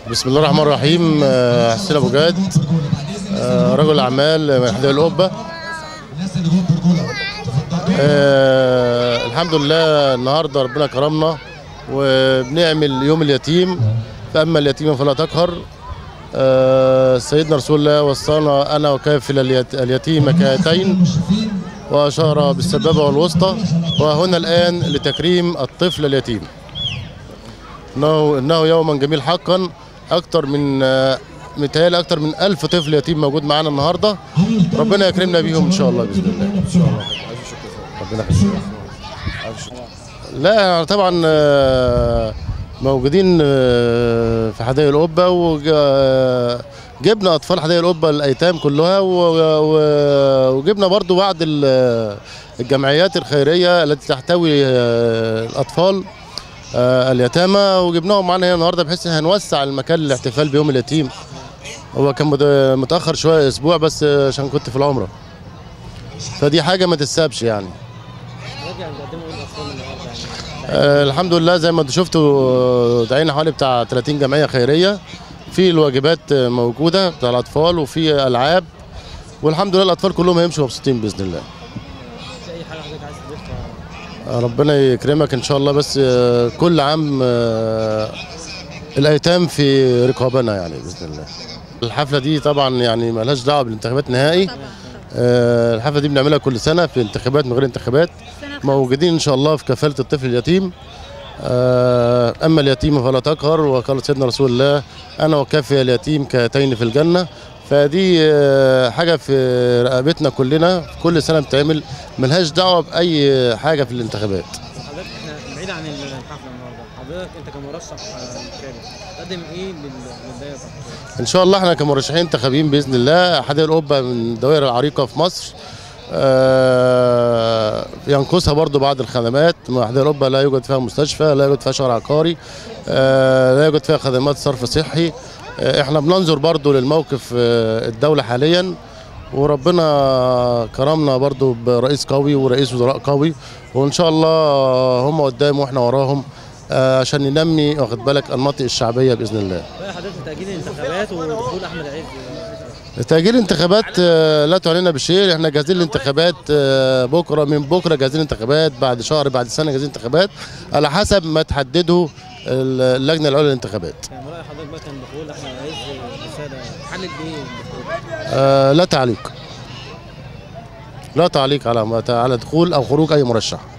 بسم الله الرحمن الرحيم آه، حسين ابو جاد آه، رجل اعمال من حدائق القبه آه، الحمد لله النهارده ربنا كرمنا وبنعمل يوم اليتيم فاما اليتيم فلا تقهر آه، سيدنا رسول الله وصانا انا وكافل اليت- اليتيم كهاتين واشار بالسبابه والوسطى وهنا الان لتكريم الطفل اليتيم انه انه يوما جميل حقا اكتر من آه، متهيألي اكتر من ألف طفل يتيم موجود معانا النهارده ربنا يكرمنا بيهم ان شاء الله باذن الله ربنا يخليك لا طبعا آه، موجودين آه، في حدائق القبه وجبنا اطفال حدائق القبه الايتام كلها و- و- وجبنا برضو بعض ال- الجمعيات الخيريه التي تحتوي آه، الاطفال آه، اليتامى وجبناهم معانا هنا النهارده بحيث ان هنوسع المكان للاحتفال بيوم اليتيم هو كان مت- متاخر شويه اسبوع بس آه، عشان كنت في العمره فدي حاجه ما تتسابش يعني راجع نقدموا ايه الاطفال النهارده يعني آه، الحمد لله زي ما انتم شفتوا آه، دعينا حوالي بتاع 30 جمعيه خيريه في الواجبات آه، موجوده بتاع الاطفال وفي العاب والحمد لله الاطفال كلهم هيمشوا مبسوطين باذن الله في اي حاجه حضرتك عايز تضيفها آه، ربنا يكرمك ان شاء الله بس آه، كل عام آه، الايتام في رقابنا يعني باذن الله الحفله دي طبعا يعني مالهاش دعوه بالانتخابات نهائي آه، الحفله دي بنعملها كل سنه في انتخابات من غير انتخابات موجودين ان شاء الله في كفاله الطفل اليتيم آه، اما اليتيم فلا تقهر وقال سيدنا رسول الله انا وكافي اليتيم كهاتين في الجنه فدي آه، حاجه في رقبتنا كلنا في كل سنه بتعمل ملهاش دعوه باي حاجه في الانتخابات حضرتك احنا بعيد عن الحفله النهارده حضرتك انت كمرشح آه، ثالث تقدم ايه لل- للدايره بتاعتك؟ ان شاء الله احنا كمرشحين انتخابيين باذن الله حدائق القبه من الدوائر العريقه في مصر آه، ينقصها برضو بعض الخدمات ما حدائق القبه لا يوجد فيها مستشفى لا يوجد فيها شارع عقاري آه، لا يوجد فيها خدمات صرف صحي آه، احنا بننظر برضو للموقف آه، الدوله حاليا وربنا كرمنا برضو برئيس قوي ورئيس وزراء قوي وان شاء الله هم قدام واحنا وراهم آه، عشان ننمي واخد بالك المناطق الشعبيه باذن الله بقى حضرتك في تاجيل الانتخابات ودخول احمد عز تأجيل الانتخابات آه، لا تعلن بشيء احنا جاهزين الانتخابات آه، بكره من بكره جاهزين الانتخابات بعد شهر بعد سنه جاهزين الانتخابات على حسب ما تحدده اللجنه العليا للانتخابات يعني راي حضرتك بقى كان دخول احمد عز الساده حلت بايه الدخول؟ آه، لا تعليق لا تعليق على على دخول او خروج اي مرشح